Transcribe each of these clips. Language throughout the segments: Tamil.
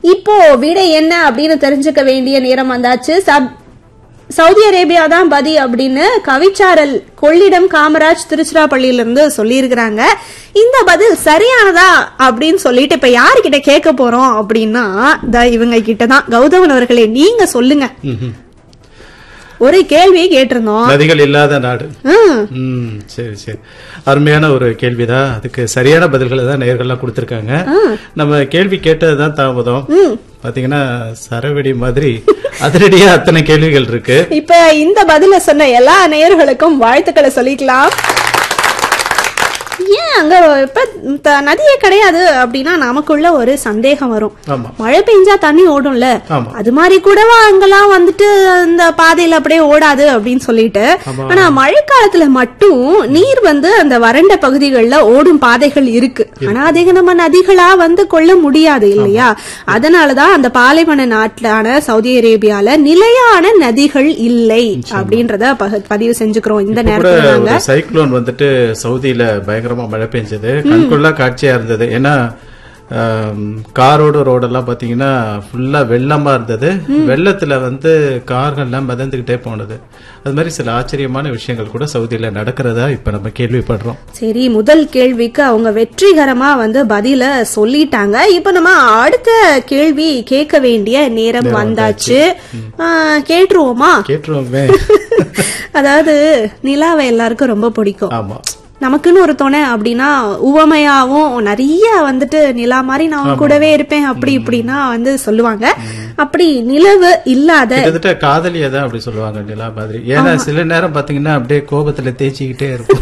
இப்போ விடை என்ன அப்படின்னு தெரிஞ்சுக்க வேண்டிய நேரம் வந்தாச்சு சப் சவுதி அரேபியா தான் பதி அப்படின்னு கவிச்சாரல் கொள்ளிடம் காமராஜ் திருச்சிராப்பள்ளியில இருந்து சொல்லியிருக்கிறாங்க இந்த பதில் சரியானதா அப்படின்னு சொல்லிட்டு இப்ப யாருக்கிட்ட கேட்க போறோம் அப்படின்னா த இவங்க கிட்ட தான் கௌதமன் அவர்களே நீங்க சொல்லுங்க ம்ஹும். ஒரு கேள்வியை கேட்டிருந்தோம் நதிகள் இல்லாத நாடு ம், ம் சரி சரி அருமையான ஒரு கேள்விதான் அதுக்கு சரியான பதில்களை தான் நேர்கள்லாம் கொடுத்திருக்காங்க நம்ம கேள்வி கேட்டதுதான் தாமதம் ம். பாத்தீங்கன்னா சரவெடி மாதிரி அதிரடியா அத்தனை கேள்விகள் இருக்கு இப்ப இந்த பதில சொன்ன எல்லா நேயர்களுக்கும் வாழ்த்துக்களை சொல்லிக்கலாம் ஏன் அங்க இப்ப த- நதியே கிடையாது அப்படின்னா நமக்குள்ள ஒரு சந்தேகம் வரும் ஆமா மழை பெஞ்சா தண்ணி ஓடும்ல ஆமா அது மாதிரி கூடவா அங்கெல்லாம் வந்துட்டு அந்த பாதையில அப்படியே ஓடாது அப்படின்னு சொல்லிட்டு ஆமா. ஆனா மழைக்காலத்துல மட்டும் நீர் வந்து அந்த வறண்ட பகுதிகளில் ஓடும் பாதைகள் இருக்கு ஆனா அதை நம்ம நதிகளா வந்து கொள்ள முடியாது இல்லையா அதனாலதான் அந்த பாலைவன நாட்டிலான சவுதி அரேபியால நிலையான நதிகள் இல்லை அப்படின்றத பக- பதிவு செஞ்சுக்கிறோம் இந்த இப்ப கூட நேரத்துல நாங்க ஒரு சைக்ளோன் வந்துட்டு சவுதியில பயங்கரமா மழை பெஞ்சது கண்கொள்ளா காட்சியா இருந்தது ஏன்னா ஆம், காரோட ரோடெல்லாம் பாத்தீங்கன்னா ஃபுல்லா வெள்ளமா இருந்தது வெள்ளத்துல வந்து கார்கள்லாம் மிதந்துகிட்டே போனது அது மாதிரி சில ஆச்சரியமான விஷயங்கள் கூட சவுதியில நடக்கிறதா இப்ப நம்ம கேள்விப்படுறோம் சரி முதல் கேள்விக்கு அவங்க வெற்றிகரமா வந்து பதில சொல்லிட்டாங்க இப்ப நம்ம அடுத்த கேள்வி கேட்க வேண்டிய நேரம் வந்தாச்சு ஆ, கேட்டுருவோமா கேட்டுருவோமே அதாவது நிலாவை எல்லாருக்கும் ரொம்ப பிடிக்கும் ஆமா நமக்குன்னு ஒரு துணை அப்படின்னா உவமையாவும் நிறைய வந்துட்டு நிலா மாதிரி நான் கூடவே இருப்பேன் அப்படி இப்படின்னா வந்து சொல்லுவாங்க அப்படி நிலவு இல்லாத கிட்டத்தட்ட காதலியை தான் அப்படி சொல்லுவாங்க நிலா மாதிரி ஏன்னா சில நேரம் பாத்தீங்கன்னா அப்படியே கோபத்துல தேய்ச்சிக்கிட்டே இருக்கும்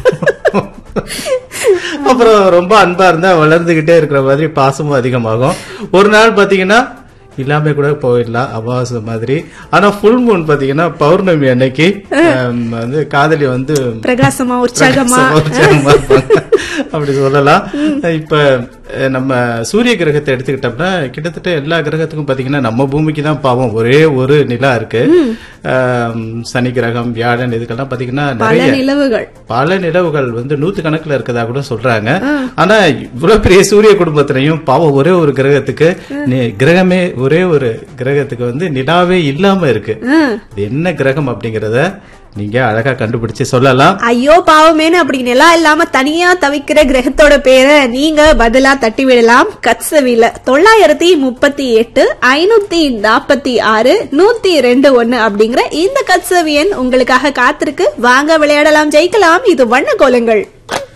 அப்புறம் ரொம்ப அன்பா இருந்தா வளர்ந்துகிட்டே இருக்கிற மாதிரி பாசமும் அதிகமாகும் ஒரு நாள் பாத்தீங்கன்னா இல்லாம கூட போயிடலாம் அமாவாசை மாதிரி ஆனா ஃபுல் மூன் பாத்தீங்கன்னா பௌர்ணமி அன்னைக்கு ஆம், வந்து காதலி வந்து பிரகாசமா உற்சாகமா உற்சாகமா இருப்பாங்க. அப்படி சொல்லலாம் இப்ப அஹ், நம்ம சூரிய கிரகத்தை எடுத்துக்கிட்டோம்னா கிட்டத்தட்ட எல்லா கிரகத்துக்கும் பாத்தீங்கன்னா நம்ம பூமிக்கு தான் பாவம் ஒரே ஒரு நிலா இருக்கு ஆம், சனி கிரகம் வியாழன் இதுக்கெல்லாம் பாத்தீங்கன்னா பல நிறைய நிலவுகள் பல நிலவுகள் வந்து நூத்து கணக்குல இருக்கதா கூட சொல்றாங்க ஆனா இவ்வளவு பெரிய சூரிய குடும்பத்திலையும் பாவம் ஒரே ஒரு கிரகத்துக்கு நி- கிரகமே ஒரே ஒரு கிரகத்துக்கு வந்து நிலாவே இல்லாம இருக்கு ம். இது என்ன கிரகம் அப்படிங்கறத நீங்க அழகா கண்டுபிடிச்சு சொல்லலாம் ஐயோ பாவமேனு அப்படி நிலா இல்லாம தனியா தவிக்கிற கிரகத்தோட பேரை நீங்க பதிலா தட்டி விடலாம் கட்சவில தொள்ளாயிரத்தி முப்பத்தி எட்டு ஐநூத்தி நாற்பத்தி ஆறு நூத்தி ரெண்டு ஒன்னு அப்படிங்கிற இந்த கட்சவியன் உங்களுக்காக காத்திருக்கு வாங்க விளையாடலாம் ஜெயிக்கலாம் இது வண்ண கோலங்கள்